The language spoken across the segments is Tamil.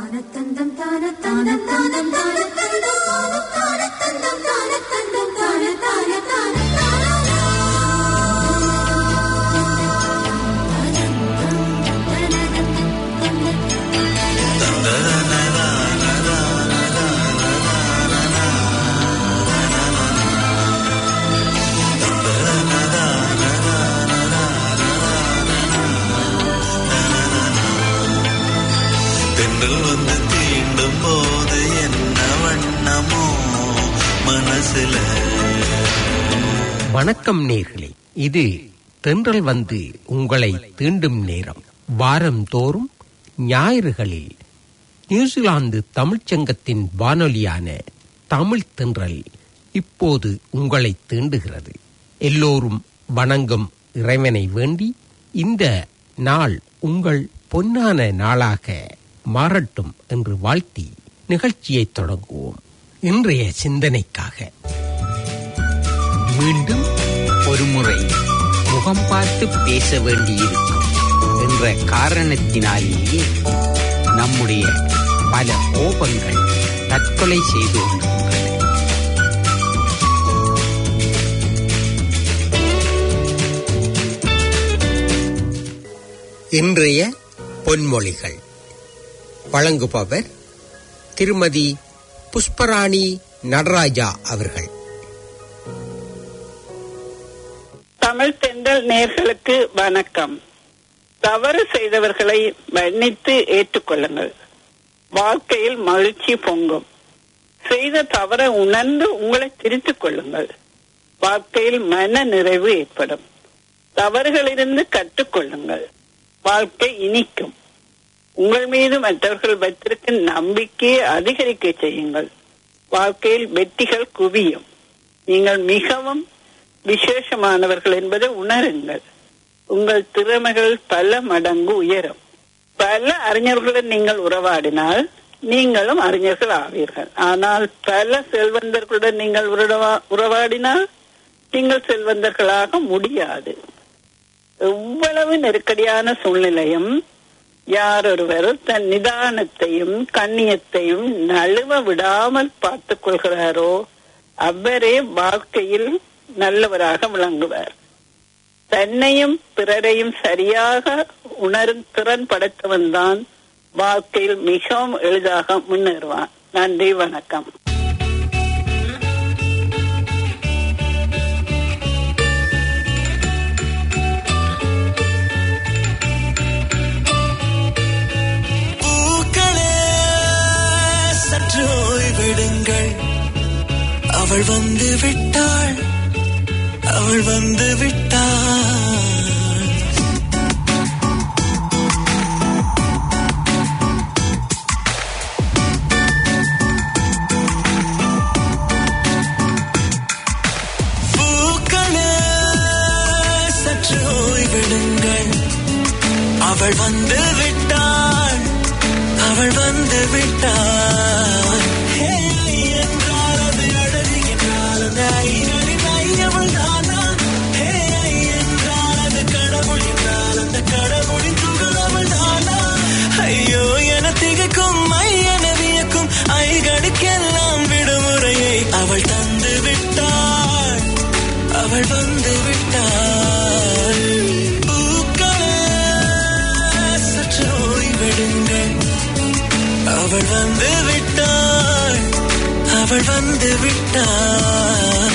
தென்றல் வந்து தீண்டும் போது என்ன வண்ணமோ மனசுல வணக்கம் நேர்களே இது தென்றல் வந்து உங்களை தீண்டும் நேரம் வாரந்தோறும் ஞாயிறுகளில் நியூசிலாந்து தமிழ்ச்சங்கத்தின் வானொலியான தமிழ் தென்றல் இப்போது உங்களை தீண்டுகிறது எல்லோரும் வணங்கும் இறைவனை வேண்டி இந்த நாள் உங்கள் பொன்னான நாளாக மாறட்டும் என்று வாழ்த்தி நிகழ்ச்சியை தொடங்குவோம் இன்றைய சிந்தனைக்காக மீண்டும் ஒரு முறை முகம் பார்த்து பேச வேண்டியிருக்கும் என்ற காரணத்தினாலேயே நம்முடைய பல கோபங்கள் தற்கொலை செய்து கொண்டிருக்கின்றன இன்றைய பொன்மொழிகள் வழங்குபவர் திருமதி புஷ்பராணி நடராஜா அவர்கள் தமிழ் தென்றல் நேர்களுக்கு வணக்கம் தவறு செய்தவர்களை மன்னித்து ஏற்றுக்கொள்ளுங்கள் வாழ்க்கையில் மகிழ்ச்சி பொங்கும் செய்த தவறை உணர்ந்து உங்களை திருத்திக் கொள்ளுங்கள் வாழ்க்கையில் மன நிறைவு ஏற்படும் தவறுகளிலிருந்து கற்றுக்கொள்ளுங்கள் வாழ்க்கை இனிக்கும் உங்கள் மீது மற்றவர்கள் வைத்திருக்கும் நம்பிக்கையை அதிகரிக்க செய்யுங்கள் வாழ்க்கையில் வெற்றிகள் குவியும் நீங்கள் மிகவும் விசேஷமானவர்கள் என்பதை உணருங்கள் உங்கள் திறமைகள் பல மடங்கு உயரும் பல அறிஞர்களுடன் நீங்கள் உறவாடினால் நீங்களும் அறிஞர்கள் ஆவீர்கள் ஆனால் பல செல்வந்தர்களுடன் நீங்கள் உறவா- உறவாடினால் நீங்கள் செல்வந்தர்களாக முடியாது எவ்வளவு நெருக்கடியான சூழ்நிலையும் யாரொருவர் தன் நிதானத்தையும் கண்ணியத்தையும் நழுவ விடாமல் பார்த்துக் கொள்கிறாரோ அவரே வாழ்க்கையில் நல்லவராக விளங்குவார் தன்னையும் பிறரையும் சரியாக உணரும் திறன் படைத்தவன் தான் வாழ்க்கையில் மிகவும் எளிதாக முன்னேறுவான் நன்றி வணக்கம் பூக்களே சற்று ஓய்வெடுங்கள் அவள் வந்து விட்டாள் அவள் வந்து விட்டாள் பூக்களே சற்று ஓய்வெடுங்கள் அவள் வந்து விட்டாள் அவள் வந்து விட்டாள் ஹே, என்றால் அது அழகு என்றால் அது ஐரனின் ஐயவள் தானா ஹே, என்றால் அது கடவுள் என்றால் அந்த கடவுளின் துகள் அவள் தானா ஐயோ என திகைக்கும் ஐயன வியக்கும் ஐகளுக்கெல்லாம் விடுமுறையை அவள் தந்து விட்டாள் அவள் வந்து விட்டாள் பூக்களே சற்று ஓய்வெடுங்கள் அவள் வந்து விட்டாள் அவள் வந்து விட்டாள்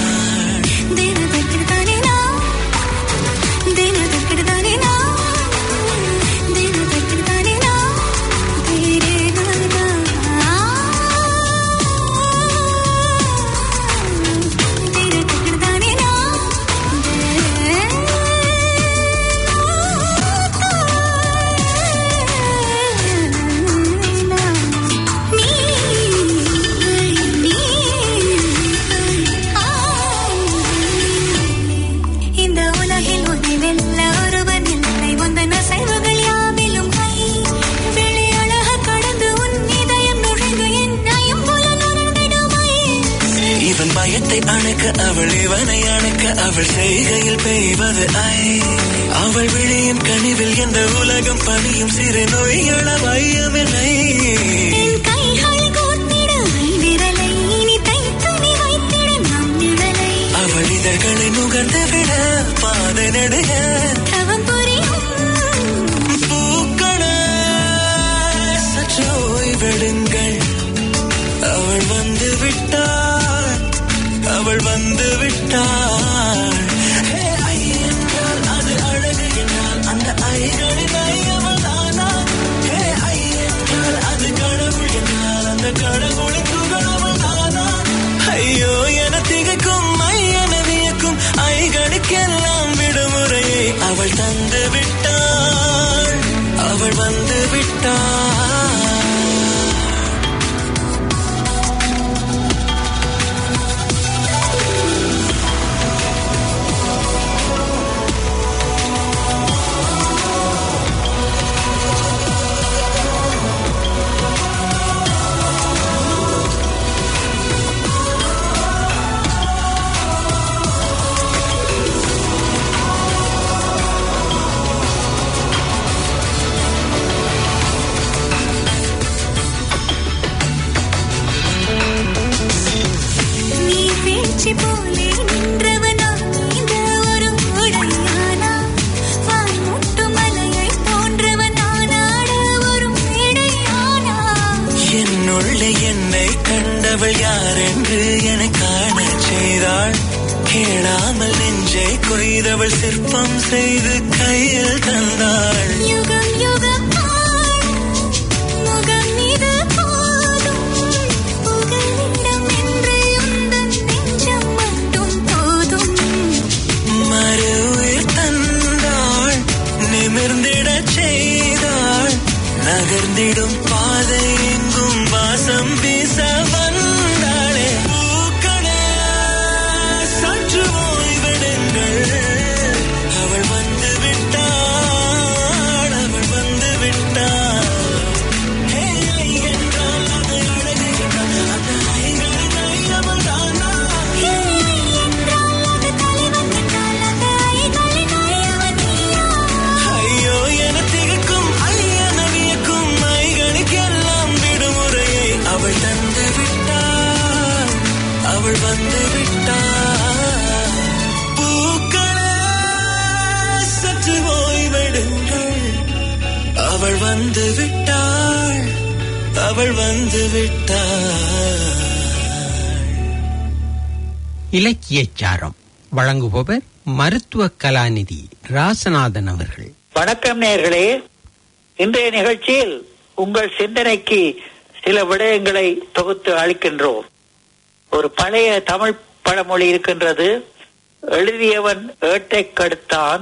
இந்த உலகில் உன்னை வெல்ல ஒருவன் இல்லை உந்தன் அசைவுகள் யாவிலும் கை வெளி அழக கடந்து உன் இதயம் நுழைந்து என்னையும் போல நுழைந்திடுமை இவன் பயத்தை அணைக்க அவள் இவனை அணைக்க அவள் செய்கையில் பெய்வது ஐ அவள் விழியின் கனிவில் எந்த உலகம் பணியும் சிறு நோய்கள வையமில்லை என் ஓய்வெடுங்கள் அவள் வந்து விட்டாள் அவள் வந்து விட்டாள் ஹே, ஐ என்றால் அது அழகு என்றால் அந்த ஐகளின் ஐ அவள் தானா ஹே, ஐ என்றால் அது கடவுள் என்றால் அந்த கடவுளின் துகள் அவள் தானா ஐயோ என திகைக்கும் ஐ என வியக்கும் ஐகளுக்கெல்லாம் விடுமுறையை அவள் தந்து விட்டாள் அவள் வந்து விட்டாள் நீ பேச்சு போலே நின்றவனா இந்த ஒரு உடையானா வான் முட்டு மலையை போன்றவனானாட ஒரு மேடையானா என்னுள்ளே என்னை கண்டவள் யார் என்று என காணச் செய்தாள் கேளாமல் நெஞ்சை கொய்தவள் சிற்பம் செய்து கையில் தந்தாள் யுகம் யுகம் முகம் இது போதும் புகலிடம் என்று உந்தன் நெஞ்சம் மட்டும் போதும் மறு உயிர் தந்தாள் நிமிர்ந்திடச் செய்தாள் நகர்ந்திடும் பாதை எங்கும் வாசம் வீச வந்தாளே பூக்களே சற்று ஓய்வெடுங்கள் அவள் வந்து விட்டாள் அவள் வந்து விட்டாள் ஹே, என்றால் அது அழகு என்றால் அந்த ஐகளின் ஐ அவள் தானா என்றால் அது தலைவன் என்றால் அந்த ஐகளின் ஐயவன் நீயா ஐயோ என திகைக்கும் ஐயன வியக்கும் ஐகளுக்கெல்லாம் விடுமுறையை அவள் தந்து விட்டாள் அவள் வந்து விட்டாள் பூக்களே சற்று ஓய்வெடுங்கள் அவள் வந்து விட்டாள் அவள் வந்து விட்டாள் இலக்கியச் சாரம் வழங்குபவர் மருத்துவ கலாநிதி ராசநாதன் அவர்கள் வணக்கம் நேர்களே இன்றைய நிகழ்ச்சியில் உங்கள் சிந்தனைக்கு சில விடயங்களை தொகுத்து அளிக்கின்றோம் ஒரு பழைய தமிழ் பழமொழி இருக்கின்றது எழுதியவன் ஏட்டைக் கடுத்தான்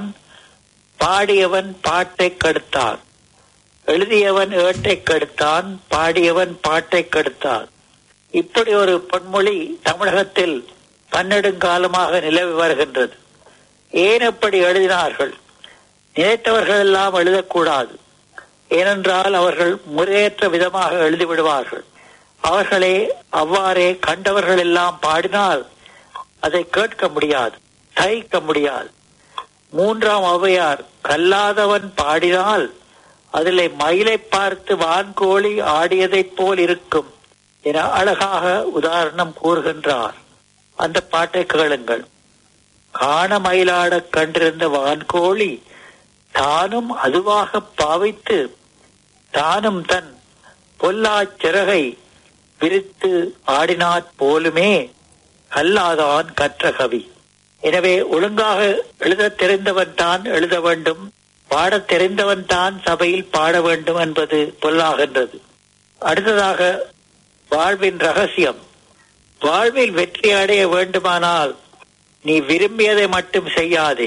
பாடியவன் பாட்டைக் கடுத்தான் எழுதியவன் ஏட்டைக் கடுத்தான் பாடியவன் பாட்டைக் கடுத்தான் இப்படி ஒரு பொன்மொழி தமிழகத்தில் பன்னெடுங்காலமாக நிலவி வருகின்றது ஏன் அப்படி எழுதினார்கள் நினைத்தவர்கள் எல்லாம் எழுதக்கூடாது ஏனென்றால் அவர்கள் முறையற்ற விதமாக எழுதிவிடுவார்கள் அவர்களே அவ்வாறே கண்டவர்கள் எல்லாம் பாடினால் அதை கேட்க முடியாது சகிக்க முடியாது மூன்றாம் ஔவையார் கல்லாதவன் பாடினால் அதிலே மயிலை பார்த்து வான்கோழி ஆடியதைப் போல் இருக்கும் என அழகாக உதாரணம் கூறுகின்றார் அந்த பாட்டை கேளுங்கள் காண மயிலாடக் கண்டிருந்த வான்கோழி தானும் அதுவாக பாவித்து தானும் தன் பொல்லாச் சிறகை விரித்து ஆடினாற் போலுமே கல்லாதான் கற்ற கவி எனவே ஒழுங்காக எழுதத் தெரிந்தவன் தான் எழுத வேண்டும் பாடத் தெரிந்தவன் தான் சபையில் பாட வேண்டும் என்பது பொல்லாகின்றது அடுத்ததாக வாழ்வின் ரகசியம் வாழ்வில் வெற்றி அடைய வேண்டுமானால் நீ விரும்பியதை மட்டும் செய்யாதே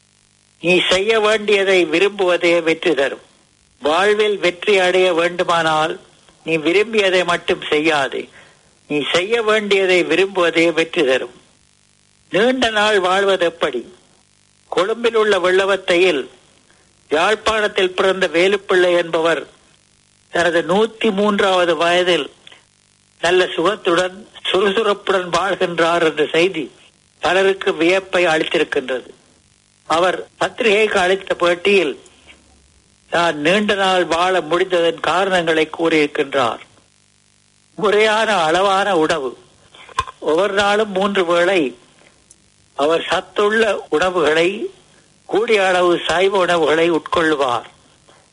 நீ செய்ய வேண்டியதை விரும்புவதே வெற்றி தரும் வாழ்வில் வெற்றி அடைய வேண்டுமானால் நீ விரும்பியதை மட்டும் செய்யாதே நீ செய்ய வேண்டியதை விரும்புவதே வெற்றி தரும் நீண்ட நாள் வாழ்வது எப்படி கொழும்பில் உள்ள வெள்ளவத்தையில் யாழ்ப்பாணத்தில் பிறந்த வேலுப்பிள்ளை என்பவர் தனது நூத்தி மூன்றாவது வயதில் நல்ல சுகத்துடன் சுறுசுறுப்புடன் வாழ்கின்றார் என்ற செய்தி பலருக்கு வியப்பை அளித்திருக்கின்றது அவர் பத்திரிகைக்கு அளித்த பேட்டியில் தான் நீண்ட நாள் வாழ முடிந்ததன் காரணங்களை கூறியிருக்கின்றார் முறையான அளவான உணவு ஒவ்வொரு நாளும் மூன்று வேளை அவர் சத்துள்ள உணவுகளை கூடிய அளவு சைவ உணவுகளை உட்கொள்வார்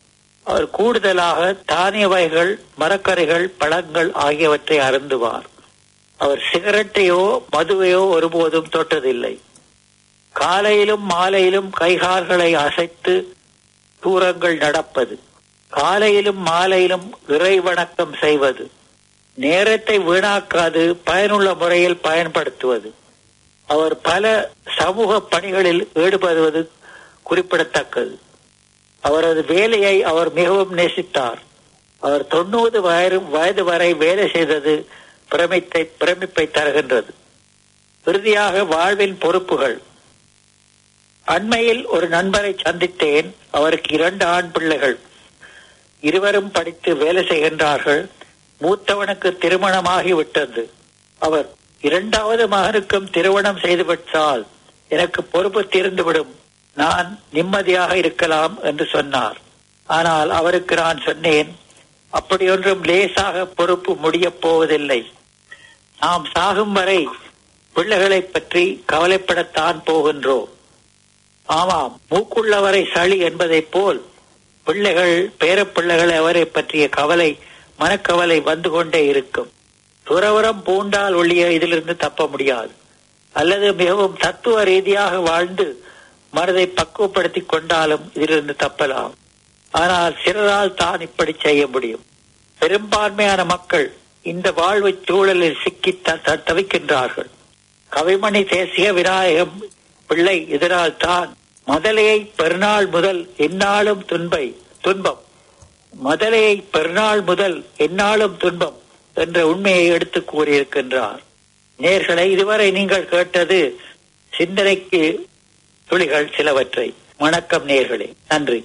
அவர் கூடுதலாக தானிய வகைகள் மரக்கறிகள் பழங்கள் ஆகியவற்றை அருந்துவார் அவர் சிகரெட்டையோ மதுவையோ ஒருபோதும் தொட்டதில்லை காலையிலும் மாலையிலும் கைகால்களை அசைத்து தூரங்கள் நடப்பது காலையிலும் மாலையிலும் இறை வணக்கம் செய்வது நேரத்தை வீணாக்காது பயனுள்ள முறையில் பயன்படுத்துவது அவர் பல சமூக பணிகளில் ஈடுபடுவது குறிப்பிடத்தக்கது அவரது வேலையை அவர் மிகவும் நேசித்தார் அவர் தொண்ணூறு வயது வயது வரை வேலை செய்தது பிரமித்தை பிரமிப்பை தருகின்றது இறுதியாக வாழ்வின் பொறுப்புகள் அண்மையில் ஒரு நண்பரை சந்தித்தேன் அவருக்கு இரண்டு ஆண் பிள்ளைகள் இருவரும் படித்து வேலை செய்கின்றார்கள் மூத்தவனுக்கு திருமணமாகி விட்டது அவர் இரண்டாவது மகனுக்கும் திருமணம் செய்துவிட்டால் எனக்கு பொறுப்பு தீர்ந்துவிடும் நான் நிம்மதியாக இருக்கலாம் என்று சொன்னார் ஆனால் அவருக்கு நான் சொன்னேன் அப்படியொன்றும் லேசாக பொறுப்பு முடியப் போவதில்லை நாம் சாகும் வரை பிள்ளைகளை பற்றி கவலைப்படத்தான் போகின்றோம் ஆமாம் மூக்குள்ளவரை சளி என்பதைப் போல் பிள்ளைகள் பேரப்பிள்ளைகள் அவரை பற்றிய கவலை மனக்கவலை வந்து கொண்டே இருக்கும் துறவரம் பூண்டால் ஒழிய இதிலிருந்து தப்ப முடியாது அல்லது மிகவும் தத்துவ ரீதியாக வாழ்ந்து மனதை பக்குவப்படுத்திக் கொண்டாலும் இதிலிருந்து தப்பலாம் ஆனால் சிலரால் தான் இப்படி செய்ய முடியும் பெரும்பான்மையான மக்கள் இந்த வாழ்வு சூழலில் சிக்கி த- த- தவிக்கின்றார்கள் கவிமணி தேசிய விநாயகம் பிள்ளை இதனால் தான் முதலையை பெருநாள் முதல் எந்நாளும் துன்பை துன்பம் முதலையை பெருநாள் முதல் எந்நாளும் துன்பம் என்ற உண்மையை எடுத்து கூறியிருக்கின்றார் நேர்களை இதுவரை நீங்கள் கேட்டது சிந்தனைக்கு துளிகள் சிலவற்றை வணக்கம் நேர்களே நன்றி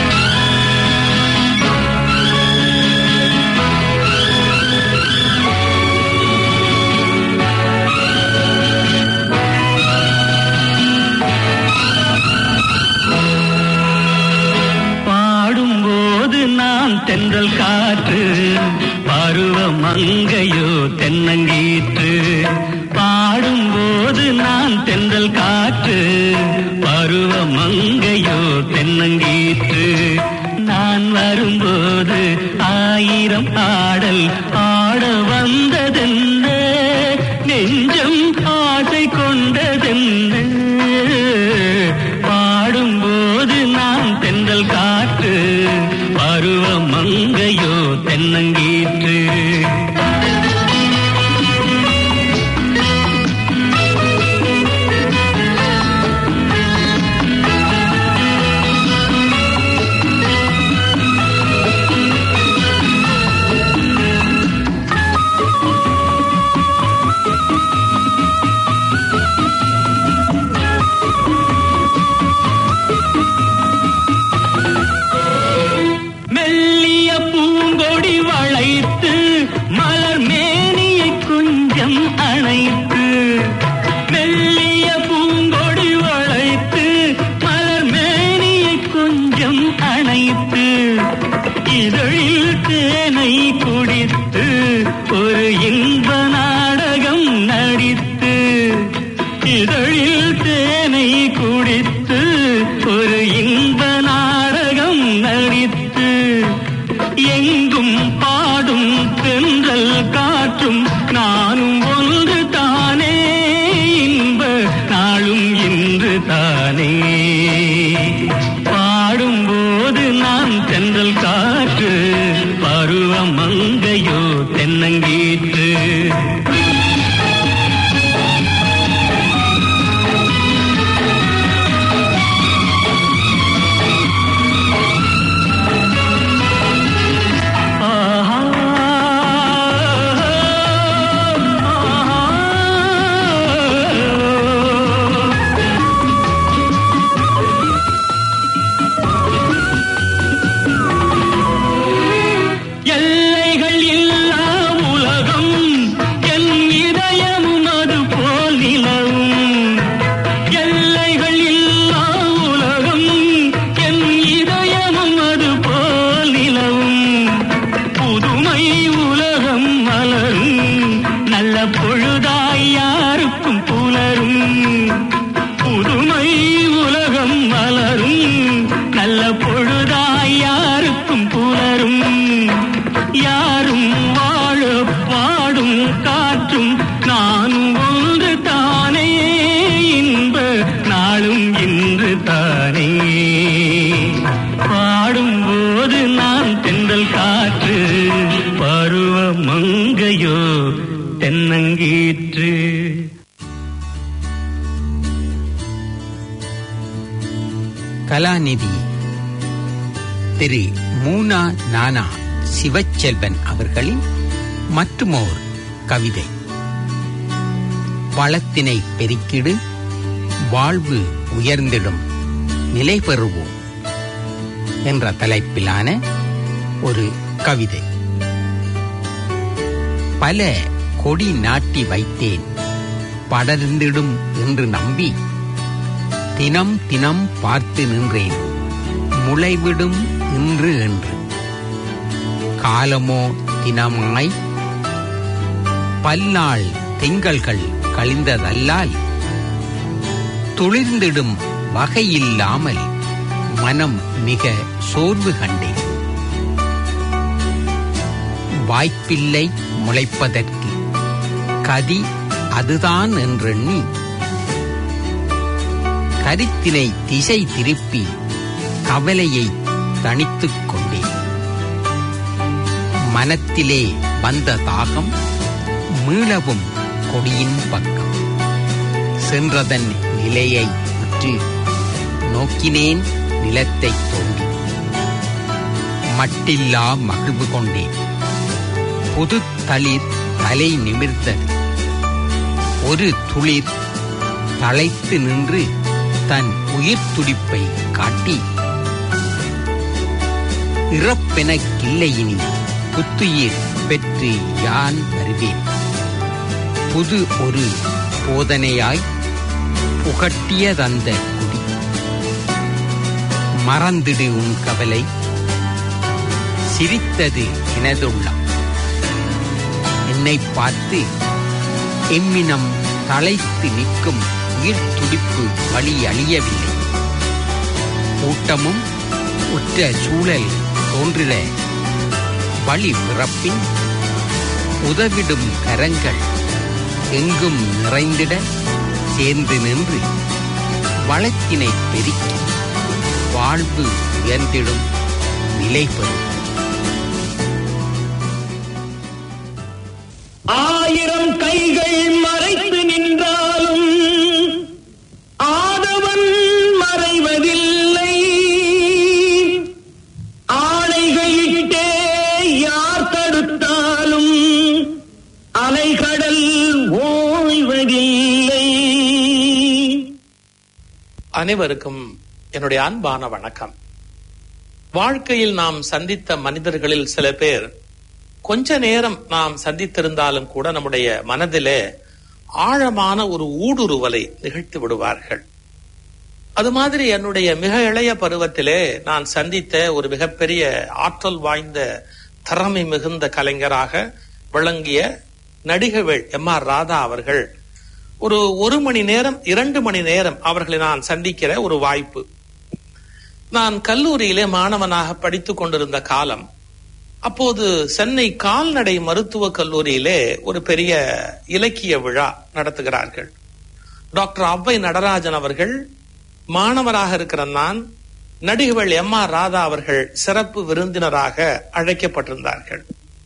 பாடும்போது நான் தென்றல் காற்று பருவ மங்கையோ தென்னங்கீற்று பாடும்போது நான் தென்றல் காற்று பருவ மங்கையோ தென்னங்கீற்று நான் வரும்போது ஆயிரம் ஆடல் ஆட வந்ததென்ன நெஞ்சம் ஆசை கொண்டதென்ன பாடும்போது நான் தென்றல் காற்று பருவ மங்கையோ தென்னங்கீற்று மெல்லிய பூங்கொடி வளைத்து மலர் மேனியை கொஞ்சம் அணைத்து மெல்லிய பூங்கொடி வளைத்து மலர் மேனியை கொஞ்சம் அணைத்து இதழில் தேனை குடித்து ஒரு இன்ப நாடகம் நடித்து இதழில் தேனை குடித்து ஒரு இன்ப நாடகம் நடித்து எங்கும் பாடும் தென்றல் காற்றும் நானும் ஒன்று தானே இன்ப நாளும் இன்று தானே பாடும்போது நான் தென்றல் காற்று பருவ மங்கையோ தென்னங்கீற்று ஆஹா எல்லைகள் இல்லா உலகம் என் இதயமும் அது போல் நிலவும் எல்லைகள் இல்லா உலகம் என் இதயமும் அது போல் நிலவும் புதுமை உலகம் மலரும் நல்ல பொழுதாய் யாருக்கும் புலரும் புதுமை உலகம் மலரும் நல்ல பொழுதாய் யாருக்கும் புலரும் மங்கையோ தென்னங்கீற்று கலாநிதி திரு மூனா நானா சிவச்செல்வன் அவர்களின் மற்றுமோர் கவிதை வளத்தினை பெருக்கிடு வாழ்வு உயர்ந்திடும் நிலை பெறுவோம் என்ற தலைப்பிலான ஒரு கவிதை பல கொடி நாட்டி வைத்தேன் படர்ந்திடும் என்று நம்பி தினம் தினம் பார்த்து நின்றேன் முளைவிடும் இன்று என்று காலமோ தினமாய் பல்நாள் திங்கள்கள் கழிந்ததல்லால் துளிர்ந்திடும் வகையில்லாமல் மனம் மிக சோர்வு கண்டேன் வாய்ப்பில்லை முளைப்பதற்கு கதி அதுதான் என்றெண்ணி கருத்தினை திசை திருப்பி கவலையை தணித்துக் கொண்டேன் மனத்திலே வந்த தாகம் மீளவும் கொடியின் பக்கம் சென்றதன் நிலையை உற்று நோக்கினேன் நிலத்தை தோண்டி மட்டில்லா மகிழ்வு கொண்டேன் புது தளிர் தலை நிமிர்ந்தது ஒரு துளிர் தழைத்து நின்று தன் உயிர் துடிப்பை காட்டி இறப்பெனக்கில்லை இனி புத்துயிர் பெற்று யான் வருவேன் புது ஒரு போதனையாய் புகட்டியதந்த குடி மறந்திடு உன் கவலை சிரித்தது எனதுள்ளம் என்னை பார்த்து எம்மினம் தழைத்து நிற்கும் உயிர் துடிப்பு வழி அழியவில்லை கூட்டமும் உற்ற சூழல் தோன்றிட வழி பிறப்பின் உதவிடும் கரங்கள் எங்கும் நிறைந்திட சேர்ந்து நின்று வளத்தினை பெருக்கி வாழ்வு உயர்ந்திடும் நிலை பெறும் ஆயிரம் கைகள் மறைத்து நின்றாலும் ஆதவன் மறைவதில்லை ஆணைகளிட்டே யார் தடுத்தாலும் அலைகடல் ஓய்வதில்லை அனைவருக்கும் என்னுடைய அன்பான வணக்கம் வாழ்க்கையில் நாம் சந்தித்த மனிதர்களில் சில பேர் கொஞ்ச நேரம் நாம் சந்தித்திருந்தாலும் கூட நம்முடைய மனதிலே ஆழமான ஒரு ஊடுருவலை நிகழ்த்தி விடுவார்கள் அது மாதிரி என்னுடைய மிக இளைய பருவத்திலே நான் சந்தித்த ஒரு மிகப்பெரிய ஆற்றல் வாய்ந்த திறமை மிகுந்த கலைஞராக விளங்கிய நடிகவேள் எம் ஆர் ராதா அவர்கள் ஒரு ஒரு மணி நேரம் இரண்டு மணி நேரம் அவர்களை நான் சந்திக்கிற ஒரு வாய்ப்பு நான் கல்லூரியிலே மாணவனாக படித்துக் கொண்டிருந்த காலம் அப்போது சென்னை கால்நடை மருத்துவக் கல்லூரியிலே ஒரு பெரிய இலக்கிய விழா நடத்துகிறார்கள் டாக்டர் அவ்வை நடராஜன் அவர்கள் மாணவராக இருக்கிற நான் நடிகர்கள் எம் ஆர் ராதா அவர்கள் சிறப்பு விருந்தினராக அழைக்கப்பட்டிருந்தார்கள்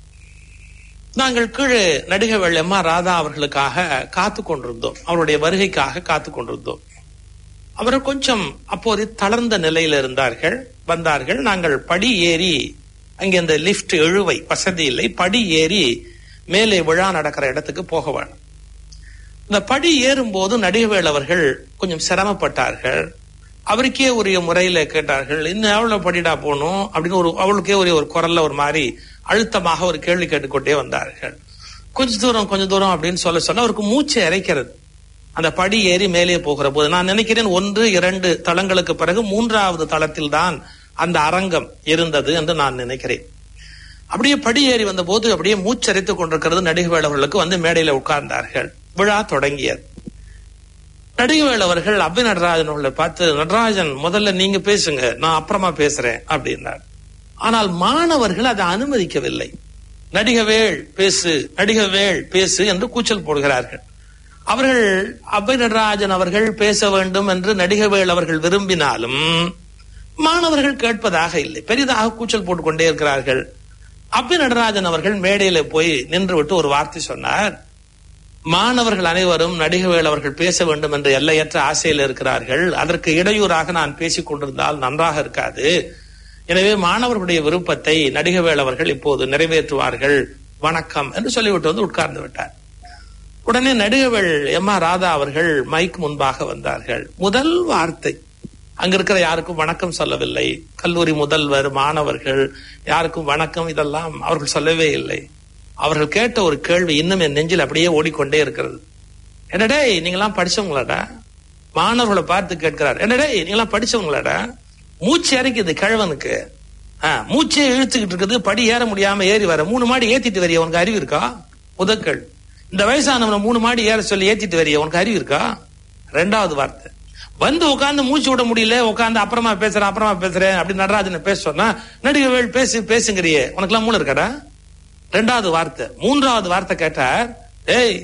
நாங்கள் கீழே நடிகர்கள் எம் ஆர் ராதா அவர்களுக்காக காத்து கொண்டிருந்தோம் அவருடைய வருகைக்காக காத்து கொண்டிருந்தோம் அவர் கொஞ்சம் அப்போது தளர்ந்த நிலையில இருந்தார்கள் வந்தார்கள் நாங்கள் படி ஏறி அங்கே அந்த லிப்ட் இழுவை வசதி இல்லை படி ஏறி மேலே விழா நடக்கிற இடத்துக்கு போக வேணும் இந்த படி ஏறும்போது நடிகவேல் அவர்கள் கொஞ்சம் சிரமப்பட்டார்கள் அவருக்கே உரிய முறையில கேட்டார்கள் இன்னும் எவ்வளவு படிடா போகணும் அப்படின்னு ஒரு அவளுக்கே உரிய ஒரு குரல்ல ஒரு மாதிரி அழுத்தமாக ஒரு கேள்வி கேட்டுக்கொண்டே வந்தார்கள் கொஞ்ச தூரம் கொஞ்ச தூரம் அப்படின்னு சொல்ல சொல்ல அவருக்கு மூச்சு இறைக்கிறது அந்த படி ஏறி மேலே போகிற போது நான் நினைக்கிறேன் ஒன்று இரண்டு தளங்களுக்கு பிறகு மூன்றாவது தளத்தில் தான் அந்த அரங்கம் இருந்தது என்று நான் நினைக்கிறேன் அப்படியே படி ஏறி வந்த போது அப்படியே மூச்சரித்துக் கொண்டிருக்கிறது நடிகவேல் அவர்களுக்கு வந்து மேடையில உட்கார்ந்தார்கள் விழா தொடங்கியது நடிகவேல் அவர்கள் அபி நடராஜன் அவர்களை பார்த்து நடராஜன் முதல்ல நீங்க பேசுங்க நான் அப்புறமா பேசுறேன் அப்படின்னார் ஆனால் மாணவர்கள் அதை அனுமதிக்கவில்லை நடிகவேள் பேசு நடிகவேள் பேசு என்று கூச்சல் போடுகிறார்கள் அவர்கள் அபய் நடராஜன் அவர்கள் பேச வேண்டும் என்று நடிகவேள் அவர்கள் விரும்பினாலும் மாணவர்கள் கேட்பதாக இல்லை பெரிதாக கூச்சல் போட்டுக்கொண்டே இருக்கிறார்கள் அப்பி நடராஜன் அவர்கள் மேடையில போய் நின்று விட்டு ஒரு வார்த்தை சொன்னார் மாணவர்கள் அனைவரும் நடிகவேல் அவர்கள் பேச வேண்டும் என்ற எல்லையற்ற ஆசையில் இருக்கிறார்கள் அதற்கு இடையூறாக நான் பேசிக் கொண்டிருந்தால் நன்றாக இருக்காது எனவே மாணவர்களுடைய விருப்பத்தை நடிகவேல் அவர்கள் இப்போது நிறைவேற்றுவார்கள் வணக்கம் என்று சொல்லிவிட்டு வந்து உட்கார்ந்து விட்டார் உடனே நடிகவேல் எம் ஆர் ராதா அவர்கள் மைக் முன்பாக வந்தார்கள் முதல் வார்த்தை அங்க இருக்கிற யாருக்கும் வணக்கம் சொல்லவில்லை கல்லூரி முதல்வர் மாணவர்கள் யாருக்கும் வணக்கம் இதெல்லாம் அவர்கள் சொல்லவே இல்லை அவர்கள் கேட்ட ஒரு கேள்வி இன்னும் என் நெஞ்சில் அப்படியே ஓடிக்கொண்டே இருக்கிறது என்னடே நீங்களாம் படிச்சவங்களாடா மாணவர்களை பார்த்து கேட்கிறார் என்னடே நீங்களாம் படிச்சவங்களாடா மூச்சு இறக்குது கிழவனுக்கு ஆஹ், மூச்சே இழுத்துக்கிட்டு இருக்குது படி ஏற முடியாம ஏறி வர மூணு மாடி ஏத்திட்டு வரிய உனக்கு அறிவு இருக்கா முதற்கள் இந்த வயசானவனை மூணு மாடி ஏற சொல்லி ஏத்திட்டு வரிய உனக்கு அறிவு இருக்கா ரெண்டாவது வார்த்தை வந்து உட்கார்ந்து மூச்சு விட முடியல உட்கார்ந்து அப்புறமா பேசுறேன் அப்புறமா பேசுறேன் அப்படி நடராஜனை பேச சொன்னா நடிகவேல் பேசு பேசுங்கிறியே உனக்கெல்லாம் மூளை இருக்காடா ரெண்டாவது வார்த்தை மூன்றாவது வார்த்தை கேட்டார் ஏய்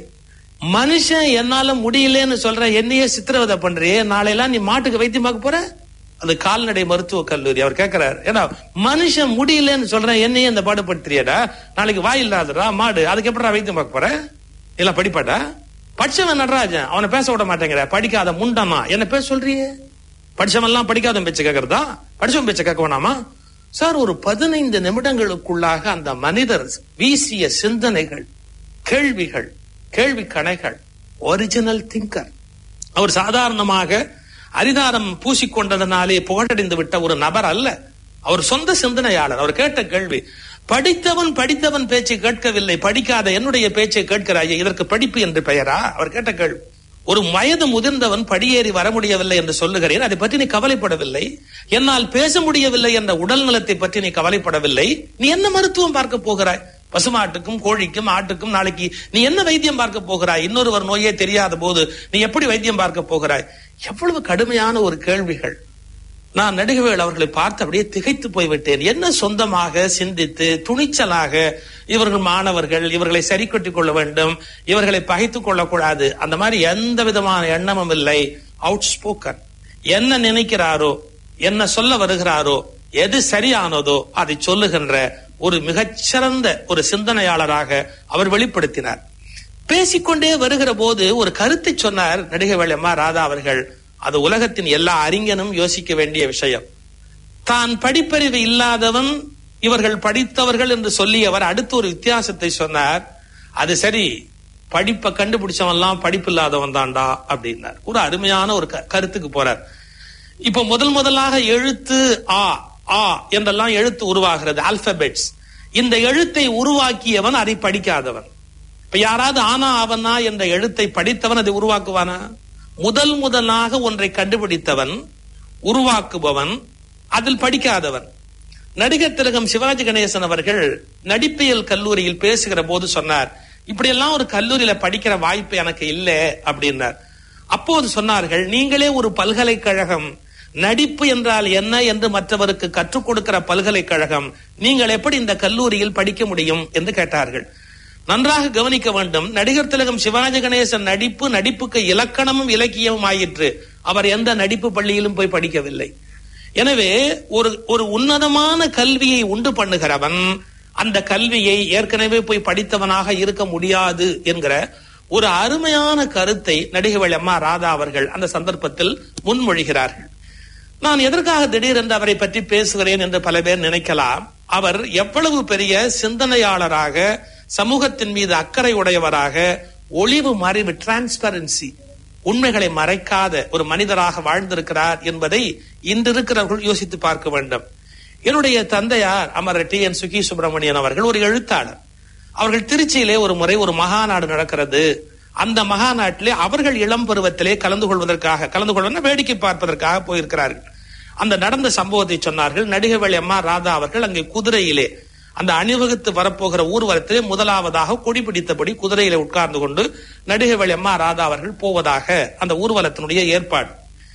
மனுஷன் என்னால முடியலன்னு சொல்ற என்னையே சித்திரவதை பண்றியே நாளையெல்லாம் நீ மாட்டுக்கு வைத்தியம் பார்க்க போற அது கால்நடை மருத்துவ கல்லூரி அவர் கேட்கிறார் ஏன்னா மனுஷன் முடியலன்னு சொல்ற என்னையே இந்த பாடுபடுத்துறியடா நாளைக்கு வாய் இல்லாதடா மாடு அதுக்கு எப்படா வைத்தியம் பார்க்க போற இல்ல படிப்பாடா படிச்சவன் நடராஜன் அவனை பேச விட மாட்டேங்கிற படிக்காத முண்டமா என்ன பேச சொல்றியே படிச்சவன் எல்லாம் படிக்காத பேச்சு கேட்கறதா படிச்சவன் பேச்ச கேட்க வேணாமா சார் ஒரு பதினைந்து நிமிடங்களுக்குள்ளாக அந்த மனிதர் வீசிய சிந்தனைகள் கேள்விகள் கேள்வி கணைகள் ஒரிஜினல் திங்கர் அவர் சாதாரணமாக அரிதாரம் பூசிக்கொண்டதனாலே புகழடைந்து விட்ட ஒரு நபர் அல்ல அவர் சொந்த சிந்தனையாளர் அவர் கேட்ட கேள்வி படித்தவன் படித்தவன் பேச்சை கேட்கவில்லை படிக்காத என்னுடைய பேச்சை கேட்கிறாயே இதற்கு படிப்பு என்று பெயரா அவர் கேட்ட கேள்வி ஒரு வயது முதிர்ந்தவன் படியேறி வர முடியவில்லை என்று சொல்லுகிறேன் அதை பற்றி நீ கவலைப்படவில்லை என்னால் பேச முடியவில்லை என்ற உடல் நலத்தை பற்றி நீ கவலைப்படவில்லை நீ என்ன மருத்துவம் பார்க்க போகிறாய் பசுமாட்டுக்கும் கோழிக்கும் ஆட்டுக்கும் நாளைக்கு நீ என்ன வைத்தியம் பார்க்க போகிறாய் இன்னொருவர் நோயே தெரியாத போது நீ எப்படி வைத்தியம் பார்க்க போகிறாய் எவ்வளவு கடுமையான ஒரு கேள்விகள் நான் நடிகவேல் அவர்களை பார்த்து அப்படியே திகைத்து போய்விட்டேன் என்ன சொந்தமாக சிந்தித்து துணிச்சலாக இவர்கள் மாணவர்கள் இவர்களை சரி கட்டிக் கொள்ள வேண்டும் இவர்களை பகைத்துக் கொள்ளக்கூடாது அந்த மாதிரி எந்த விதமான எண்ணமும் இல்லை அவுட் ஸ்போக்கன் என்ன நினைக்கிறாரோ என்ன சொல்ல வருகிறாரோ எது சரியானதோ அதை சொல்லுகின்ற ஒரு மிகச்சிறந்த ஒரு சிந்தனையாளராக அவர் வெளிப்படுத்தினார் பேசிக்கொண்டே வருகிற போது ஒரு கருத்தை சொன்னார் நடிகை வேலையம்மா ராதா அவர்கள் அது உலகத்தின் எல்லா அறிஞனும் யோசிக்க வேண்டிய விஷயம் தான் படிப்பறிவு இல்லாதவன் இவர்கள் படித்தவர்கள் என்று சொல்லியவர் அடுத்து ஒரு வித்தியாசத்தை சொன்னார் அது சரி படிப்பை கண்டுபிடிச்சவன் எல்லாம் படிப்பு இல்லாதவன் தான்டா அப்படின்னார் ஒரு அருமையான ஒரு க- கருத்துக்கு போறார் இப்ப முதல் முதலாக எழுத்து ஆ ஆ என்றெல்லாம் எழுத்து உருவாகிறது ஆல்பபெட்ஸ் இந்த எழுத்தை உருவாக்கியவன் அதை படிக்காதவன் இப்ப யாராவது ஆனா அவனா என்ற எழுத்தை படித்தவன் அதை உருவாக்குவானா முதல் முதலாக ஒன்றை கண்டுபிடித்தவன் உருவாக்குபவன் அதில் படிக்காதவன் நடிகர் திலகம் சிவாஜி கணேசன் அவர்கள் நடிப்பியல் கல்லூரியில் பேசுகிற போது சொன்னார் இப்படியெல்லாம் ஒரு கல்லூரியில படிக்கிற வாய்ப்பு எனக்கு இல்லை அப்படின்னார் அப்போது சொன்னார்கள் நீங்களே ஒரு பல்கலைக்கழகம் நடிப்பு என்றால் என்ன என்று மற்றவருக்கு கற்றுக் கொடுக்கிற பல்கலைக்கழகம் நீங்கள் எப்படி இந்த கல்லூரியில் படிக்க முடியும் என்று கேட்டார்கள் நன்றாக கவனிக்க வேண்டும் நடிகர் திலகம் சிவாஜி கணேசன் நடிப்பு நடிப்புக்கு இலக்கணமும் இலக்கியமும் ஆயிற்று அவர் எந்த நடிப்பு பள்ளியிலும் போய் படிக்கவில்லை எனவே ஒரு ஒரு உன்னதமான கல்வியை உண்டு பண்ணுகிறவன் அந்த கல்வியை ஏற்கனவே போய் படித்தவனாக இருக்க முடியாது என்கிற ஒரு அருமையான கருத்தை நடிகை அம்மா ராதா அவர்கள் அந்த சந்தர்ப்பத்தில் முன்மொழிகிறார்கள் நான் எதற்காக திடீரென்று அவரை பற்றி பேசுகிறேன் என்று பல பேர் நினைக்கலாம் அவர் எவ்வளவு பெரிய சிந்தனையாளராக சமூகத்தின் மீது அக்கறை உடையவராக ஒளிவு மறைவு டிரான்ஸ்பரன்சி உண்மைகளை மறைக்காத ஒரு மனிதராக வாழ்ந்திருக்கிறார் என்பதை இன்று இருக்கிறவர்கள் யோசித்து பார்க்க வேண்டும் என்னுடைய தந்தையார் அமரர் டி என் சுகி சுப்பிரமணியன் அவர்கள் ஒரு எழுத்தாளர் அவர்கள் திருச்சியிலே ஒரு முறை ஒரு மகாநாடு நடக்கிறது அந்த மகாநாட்டிலே அவர்கள் இளம் பருவத்திலே கலந்து கொள்வதற்காக கலந்து கொள்வதற்கு வேடிக்கை பார்ப்பதற்காக போயிருக்கிறார்கள் அந்த நடந்த சம்பவத்தை சொன்னார்கள் நடிகை எம் ஆர் ராதா அவர்கள் அங்கே குதிரையிலே அந்த அணிவகுத்து வரப்போகிற ஊர்வலத்திலே முதலாவதாக கொடி பிடித்தபடி குதிரையிலே உட்கார்ந்து கொண்டு நடிகை எம் ஆர் ராதா அவர்கள் போவதாக அந்த ஊர்வலத்தினுடைய ஏற்பாடு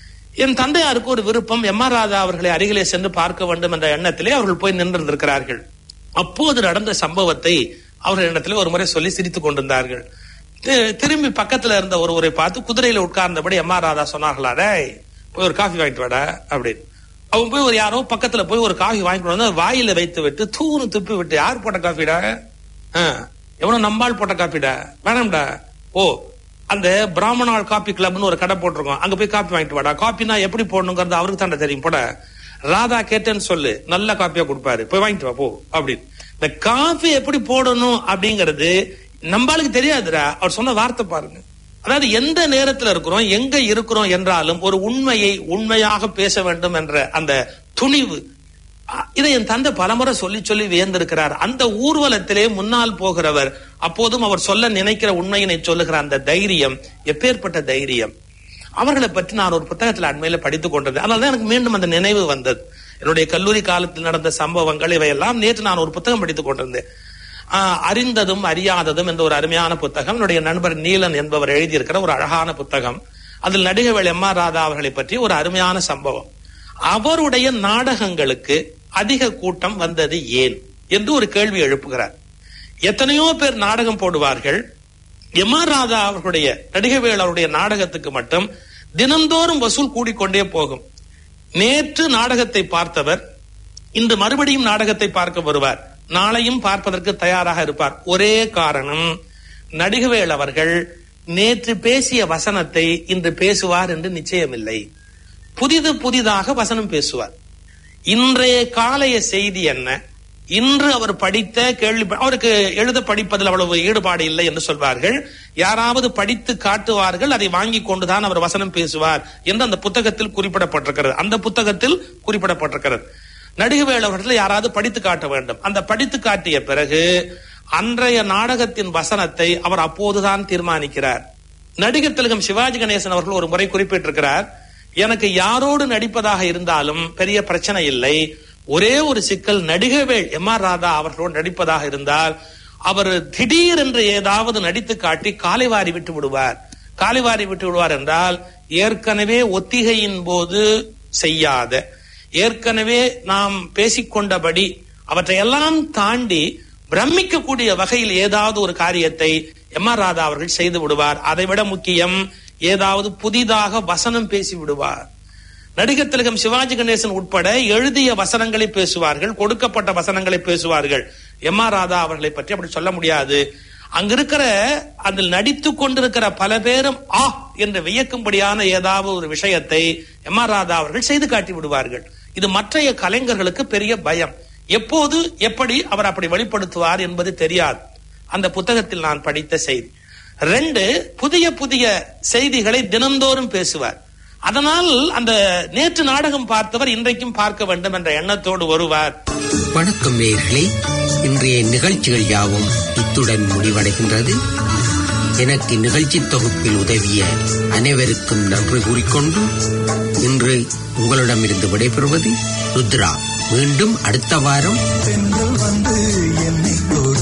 என் தந்தையாருக்கு ஒரு விருப்பம் எம் ஆர் ராதா அவர்களை அருகிலே சென்று பார்க்க வேண்டும் என்ற எண்ணத்திலே அவர்கள் போய் நின்றிருந்திருக்கிறார்கள் அப்போது நடந்த சம்பவத்தை அவர்கள் இடத்துல ஒரு முறை சொல்லி சிரித்துக் கொண்டிருந்தார்கள் தி- திரும்பி பக்கத்துல இருந்த ஒருவரை பார்த்து குதிரையில உட்கார்ந்தபடி எம் ஆர் ராதா சொன்னார்களா டேய் போய் ஒரு காஃபி வாங்கிட்டு வாடா அப்படின்னு அவன் போய் ஒரு யாரோ பக்கத்துல போய் ஒரு காஃபி வாங்கிட்டு வந்து வாயில வைத்து விட்டு தூணு துப்பி விட்டு யார் போட்ட காஃபிடா எவனோ நம்பால் போட்ட காப்பிடா வேணாம்டா ஓ அந்த பிராமணால் காப்பி கிளப்னு ஒரு கடை போட்டிருக்கோம் அங்க போய் காப்பி வாங்கிட்டு வாடா காப்பினா எப்படி போடணுங்கிறது அவருக்கு தாண்டா தெரியும் போட ராதா கேட்டேன்னு சொல்லு நல்ல காப்பியா கொடுப்பாரு போய் வாங்கிட்டு வா போ அப்படின்னு இந்த காஃபி எப்படி போடணும் அப்படிங்கிறது நம்பாளுக்கு தெரியாதுடா அவர் சொன்ன வார்த்தை பாருங்க அதாவது எந்த நேரத்துல இருக்கிறோம் எங்க இருக்கிறோம் என்றாலும் ஒரு உண்மையை உண்மையாக பேச வேண்டும் என்ற அந்த துணிவு அ- இதை என் தந்தை பலமுறை சொல்லி சொல்லி வியந்திருக்கிறார் அந்த ஊர்வலத்திலே முன்னால் போகிறவர் அப்போதும் அவர் சொல்ல நினைக்கிற உண்மையினை சொல்லுகிற அந்த தைரியம் எப்பேற்பட்ட தைரியம் அவர்களை பற்றி நான் ஒரு புத்தகத்தில் அண்மையில படித்துக் கொண்டது அதனாலதான் எனக்கு மீண்டும் அந்த நினைவு வந்தது என்னுடைய கல்லூரி காலத்தில் நடந்த சம்பவங்கள் இவையெல்லாம் நேற்று நான் ஒரு புத்தகம் படித்துக் கொண்டிருந்தேன் ஆஹ், அறிந்ததும் அறியாததும் என்ற ஒரு அருமையான புத்தகம் என்னுடைய நண்பர் நீலன் என்பவர் எழுதியிருக்கிற ஒரு அழகான புத்தகம் அதில் நடிகவேள் எம் ஆர் ராதா அவர்களை பற்றி ஒரு அருமையான சம்பவம் அவருடைய நாடகங்களுக்கு அதிக கூட்டம் வந்தது ஏன் என்று ஒரு கேள்வி எழுப்புகிறார் எத்தனையோ பேர் நாடகம் போடுவார்கள் எம் ஆர் ராதா அவர்களுடைய நடிகவேள் அவருடைய நாடகத்துக்கு மட்டும் தினந்தோறும் வசூல் கூடிக்கொண்டே போகும் நேற்று நாடகத்தை பார்த்தவர் இன்று மறுபடியும் நாடகத்தை பார்க்க வருவார் நாளையும் பார்ப்பதற்கு தயாராக இருப்பார் ஒரே காரணம் நடிகவேள் அவர்கள் நேற்று பேசிய வசனத்தை இன்று பேசுவார் என்று நிச்சயமில்லை புதிது புதிதாக வசனம் பேசுவார் இன்றைய காலைய செய்தி என்ன இன்று அவர் படித்த கேள்வி அவருக்கு எழுத படிப்பதில் அவ்வளவு ஈடுபாடு இல்லை என்று சொல்வார்கள் யாராவது படித்து காட்டுவார்கள் அதை வாங்கி கொண்டுதான் அவர் வசனம் பேசுவார் என்று அந்த புத்தகத்தில் குறிப்பிடப்பட்டிருக்கிறது அந்த புத்தகத்தில் குறிப்பிடப்பட்டிருக்கிறது நடிகவேல் அவர்கள் யாராவது படித்து காட்ட வேண்டும் அந்த படித்து காட்டிய பிறகு அன்றைய நாடகத்தின் வசனத்தை அவர் அப்போதுதான் தீர்மானிக்கிறார் நடிகர் திலகம் சிவாஜி கணேசன் அவர்கள் ஒரு முறை குறிப்பிட்டிருக்கிறார் எனக்கு யாரோடு நடிப்பதாக இருந்தாலும் பெரிய பிரச்சனை இல்லை ஒரே ஒரு சிக்கல் நடிகவேள் எம் ஆர் ராதா அவர்களோடு நடிப்பதாக இருந்தால் அவர் திடீரென்று ஏதாவது நடித்து காட்டி காலை வாரி விட்டு விடுவார் காலை வாரி விட்டு விடுவார் என்றால் ஏற்கனவே ஒத்திகையின் போது செய்யாத ஏற்கனவே நாம் பேசிக்கொண்டபடி அவற்றையெல்லாம் தாண்டி பிரமிக்கக்கூடிய வகையில் ஏதாவது ஒரு காரியத்தை எம் ஆர் ராதா அவர்கள் செய்து விடுவார் அதை விட முக்கியம் ஏதாவது புதிதாக வசனம் பேசி விடுவார் நடிகர் திலகம் சிவாஜி கணேசன் உட்பட எழுதிய வசனங்களை பேசுவார்கள் கொடுக்கப்பட்ட வசனங்களை பேசுவார்கள் எம் ஆர் ராதா அவர்களை பற்றி அப்படி சொல்ல முடியாது அங்க இருக்கிற அதில் நடித்து கொண்டிருக்கிற பல பேரும் ஆ என்று வியக்கும்படியான ஏதாவது ஒரு விஷயத்தை எம் ஆர் ராதா அவர்கள் செய்து காட்டி விடுவார்கள் இது மற்றைய கலைஞர்களுக்கு பெரிய பயம் எப்போது எப்படி அவர் அப்படி வெளிப்படுத்துவார் என்பது தெரியாது அந்த புத்தகத்தில் நான் படித்த செய்தி ரெண்டு புதிய புதிய செய்திகளை தினந்தோறும் பேசுவார் அதனால் அந்த நேற்று நாடகம் பார்த்தவர் இன்றைக்கும் பார்க்க வேண்டும் என்ற எண்ணத்தோடு வருவார் வணக்கம் நேயர்களே இன்றைய நிகழ்ச்சிகள் யாவும் இத்துடன் முடிவடைகின்றது எனக்கு நிகழ்ச்சி தொகுப்பில் உதவிய அனைவருக்கும் நன்றி கூறிக்கொண்டு இன்று உங்களிடமிருந்து விடைபெறுவது ருத்ரா மீண்டும் அடுத்த வாரம் பெண்கள் வந்து என்னை தொடு